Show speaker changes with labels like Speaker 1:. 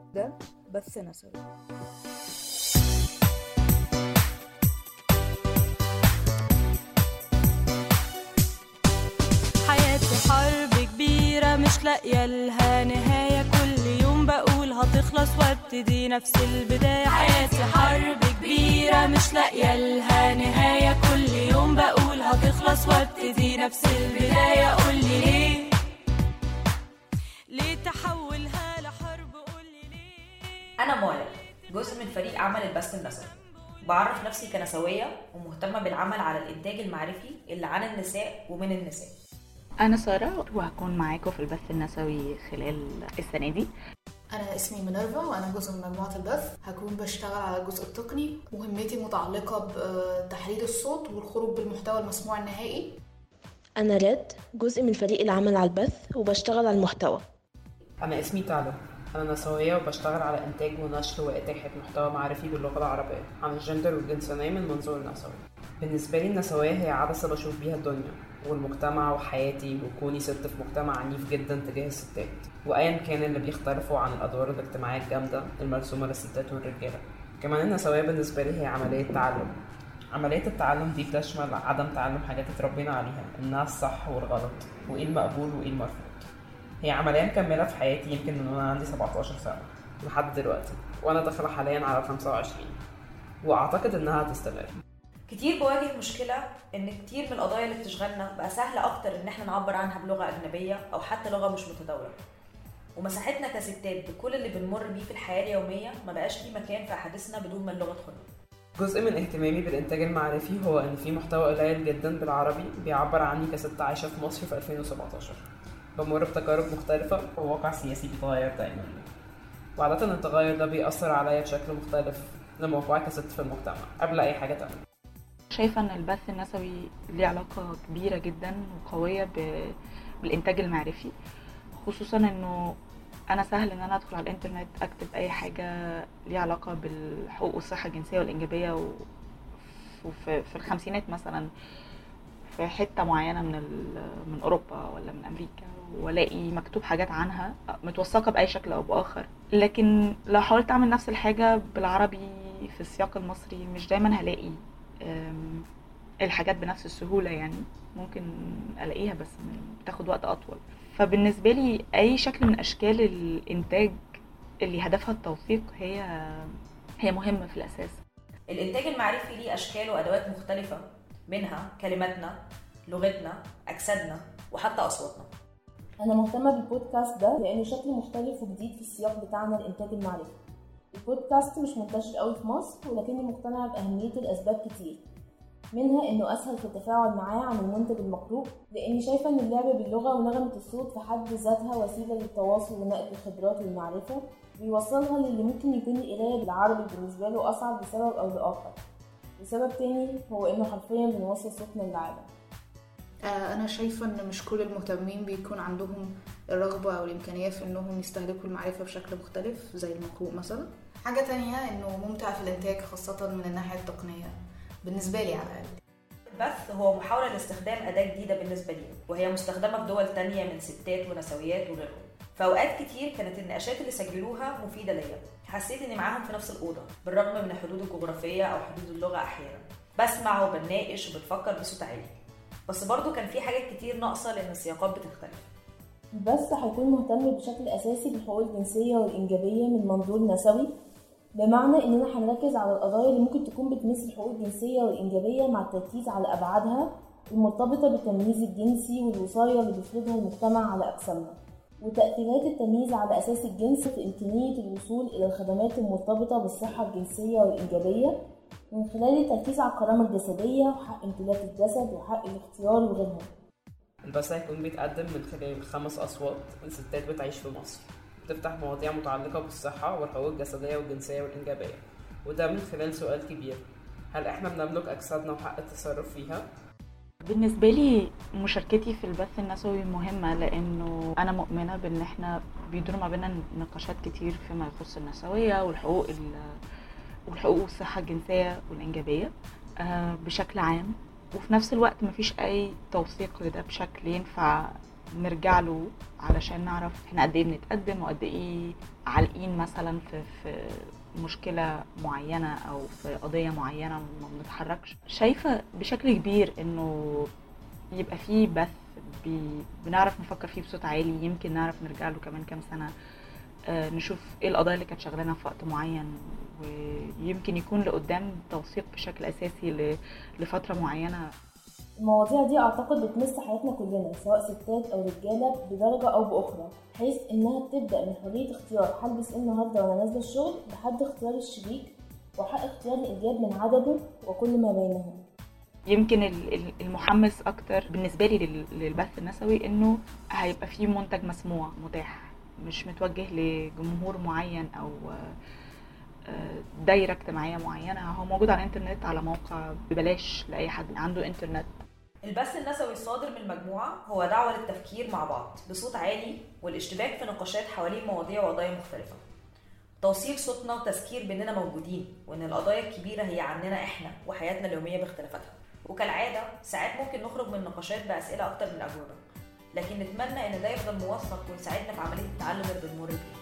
Speaker 1: ده بث نسوي
Speaker 2: حياتي حرب كبيرة مش لاقية لها نهاية كل يوم بقول هتخلص وابتدي نفس البداية حياتي حرب كبيرة مش لاقية لها نهاية كل يوم بقول هتخلص وابتدي نفس البداية قولي ليه ليه تحولها لحرب قولي ليه
Speaker 3: أنا مايا جزء من فريق عمل البث النسوي بعرف نفسي كنسوية ومهتمة بالعمل على الإنتاج المعرفي اللي عن النساء ومن النساء
Speaker 4: أنا سارة وهكون معاكم في البث النسوي خلال السنة دي
Speaker 5: أنا اسمي منرفا وأنا جزء من مجموعة البث هكون بشتغل على الجزء التقني مهمتي متعلقة بتحليل الصوت والخروج بالمحتوى المسموع النهائي
Speaker 6: أنا ريد جزء من فريق العمل على البث وبشتغل على المحتوى
Speaker 7: أنا اسمي تالا أنا نسوية وبشتغل على إنتاج ونشر وإتاحة محتوى معرفي باللغة العربية عن الجندر والجنسانية من منظور نسوي بالنسبة لي النسوية هي عدسة بشوف بيها الدنيا والمجتمع وحياتي وكوني ست في مجتمع عنيف جدا تجاه الستات وأيا كان اللي بيختلفوا عن الأدوار الاجتماعية الجامدة المرسومة للستات والرجالة كمان النسوية بالنسبة لي هي عملية تعلم عملية التعلم دي بتشمل عدم تعلم حاجات اتربينا عليها إنها الصح والغلط وإيه المقبول وإيه المرفوض هي عملية مكملة في حياتي يمكن من وأنا عندي 17 سنة لحد دلوقتي وأنا داخلة حاليا على 25 وأعتقد إنها هتستمر
Speaker 3: كتير بواجه مشكلة إن كتير من القضايا اللي بتشغلنا بقى سهل أكتر إن إحنا نعبر عنها بلغة أجنبية أو حتى لغة مش متداولة ومساحتنا كستات بكل اللي بنمر بيه في الحياة اليومية ما بقاش ليه مكان في أحاديثنا بدون ما اللغة تدخل
Speaker 7: جزء من اهتمامي بالإنتاج المعرفي هو إن في محتوى قليل جدا بالعربي بيعبر عني كست عايشة في مصر في 2017 بمر بتجارب مختلفة وواقع سياسي بيتغير دايما وعادة التغير ده بيأثر عليا بشكل مختلف لموقعي كست في المجتمع قبل أي حاجة تانية
Speaker 4: شايفة إن البث النسوي ليه علاقة كبيرة جدا وقوية ب... بالإنتاج المعرفي خصوصا إنه أنا سهل إن أنا أدخل على الإنترنت أكتب أي حاجة ليها علاقة بالحقوق والصحة الجنسية والإنجابية و... وفي في الخمسينات مثلا في حتة معينة من ال... من أوروبا ولا من أمريكا والاقي مكتوب حاجات عنها متوثقة بأي شكل أو بآخر لكن لو حاولت أعمل نفس الحاجة بالعربي في السياق المصري مش دايما هلاقي الحاجات بنفس السهولة يعني ممكن ألاقيها بس بتاخد وقت أطول فبالنسبة لي أي شكل من أشكال الإنتاج اللي هدفها التوثيق هي هي مهمة في الأساس
Speaker 3: الإنتاج المعرفي ليه أشكال وأدوات مختلفة منها كلماتنا لغتنا أجسادنا وحتى أصواتنا
Speaker 8: أنا مهتمة بالبودكاست ده لأنه شكل مختلف وجديد في السياق بتاعنا الإنتاج المعرفي البودكاست مش منتشر قوي في مصر ولكني مقتنعة بأهميته لأسباب كتير منها إنه أسهل في التفاعل معاه عن المنتج المقروء لأني شايفة إن اللعب باللغة ونغمة الصوت في حد ذاتها وسيلة للتواصل ونقل الخبرات والمعرفة بيوصلها للي ممكن يكون القراية بالعربي بالنسبة له أصعب لسبب أو لآخر وسبب تاني هو إنه حرفيا بنوصل صوتنا للعالم
Speaker 5: أنا شايفة إن مش كل المهتمين بيكون عندهم الرغبة أو الإمكانية في إنهم يستهلكوا المعرفة بشكل مختلف زي المقروء مثلا حاجة تانية إنه ممتع في الإنتاج خاصة من الناحية التقنية بالنسبة لي على الأقل
Speaker 3: البث هو محاولة لاستخدام أداة جديدة بالنسبة لي وهي مستخدمة في دول تانية من ستات ونسويات وغيرهم في أوقات كتير كانت النقاشات اللي سجلوها مفيدة ليا حسيت إني معاهم في نفس الأوضة بالرغم من الحدود الجغرافية أو حدود اللغة أحيانا بسمع وبناقش وبتفكر بصوت عالي بس برضو كان في حاجات كتير ناقصة لأن السياقات بتختلف
Speaker 8: بس هيكون مهتم بشكل أساسي بالحقوق الجنسية والإنجابية من منظور نسوي بمعنى إننا هنركز على القضايا اللي ممكن تكون بتمس الحقوق الجنسية والإنجابية مع التركيز على أبعادها المرتبطة بالتمييز الجنسي والوصاية اللي بيفرضها المجتمع على أجسامنا وتأثيرات التمييز على أساس الجنس في إمكانية الوصول إلى الخدمات المرتبطة بالصحة الجنسية والإنجابية من خلال التركيز على الكرامة الجسدية وحق امتلاك الجسد وحق الاختيار وغيرهم
Speaker 7: البث هيكون بيتقدم من خلال خمس أصوات من ستات بتعيش في مصر بتفتح مواضيع متعلقة بالصحة والحقوق الجسدية والجنسية والإنجابية وده من خلال سؤال كبير هل إحنا بنملك أجسادنا وحق التصرف فيها؟
Speaker 4: بالنسبة لي مشاركتي في البث النسوي مهمة لأنه أنا مؤمنة بأن إحنا بيدور ما بيننا نقاشات كتير فيما يخص النسوية والحقوق والحقوق والصحة الجنسية والإنجابية بشكل عام وفي نفس الوقت مفيش أي توثيق لده بشكل ينفع نرجع له علشان نعرف احنا قد ايه بنتقدم وقد ايه عالقين مثلا في في مشكلة معينة أو في قضية معينة ما بنتحركش شايفة بشكل كبير إنه يبقى فيه بث بي بنعرف نفكر فيه بصوت عالي يمكن نعرف نرجع له كمان كام سنة آه، نشوف ايه القضايا اللي كانت شغلانة في وقت معين ويمكن يكون لقدام توثيق بشكل أساسي ل- لفترة معينة
Speaker 8: المواضيع دي أعتقد بتمس حياتنا كلنا سواء ستات أو رجالة بدرجة أو بأخرى حيث إنها بتبدأ من حرية اختيار هلبس إيه النهاردة وأنا نازلة الشغل لحد اختيار الشريك وحق اختيار الإيجاب من عدده وكل ما بينهم
Speaker 4: يمكن ال- ال- المحمس اكتر بالنسبه لي لل- للبث النسوي انه هيبقى فيه منتج مسموع متاح مش متوجه لجمهور معين او آه، آه، دايره اجتماعيه معينه هو موجود على الانترنت على موقع ببلاش لاي حد عنده انترنت
Speaker 3: البث النسوي الصادر من المجموعة هو دعوة للتفكير مع بعض بصوت عالي والاشتباك في نقاشات حوالين مواضيع وقضايا مختلفة توصيل صوتنا وتذكير بأننا موجودين وأن القضايا الكبيرة هي عننا إحنا وحياتنا اليومية باختلافاتها وكالعادة ساعات ممكن نخرج من النقاشات بأسئلة أكتر من أجوبة لكن نتمنى إن ده يفضل موثق ويساعدنا في عملية التعلم اللي بنمر بيه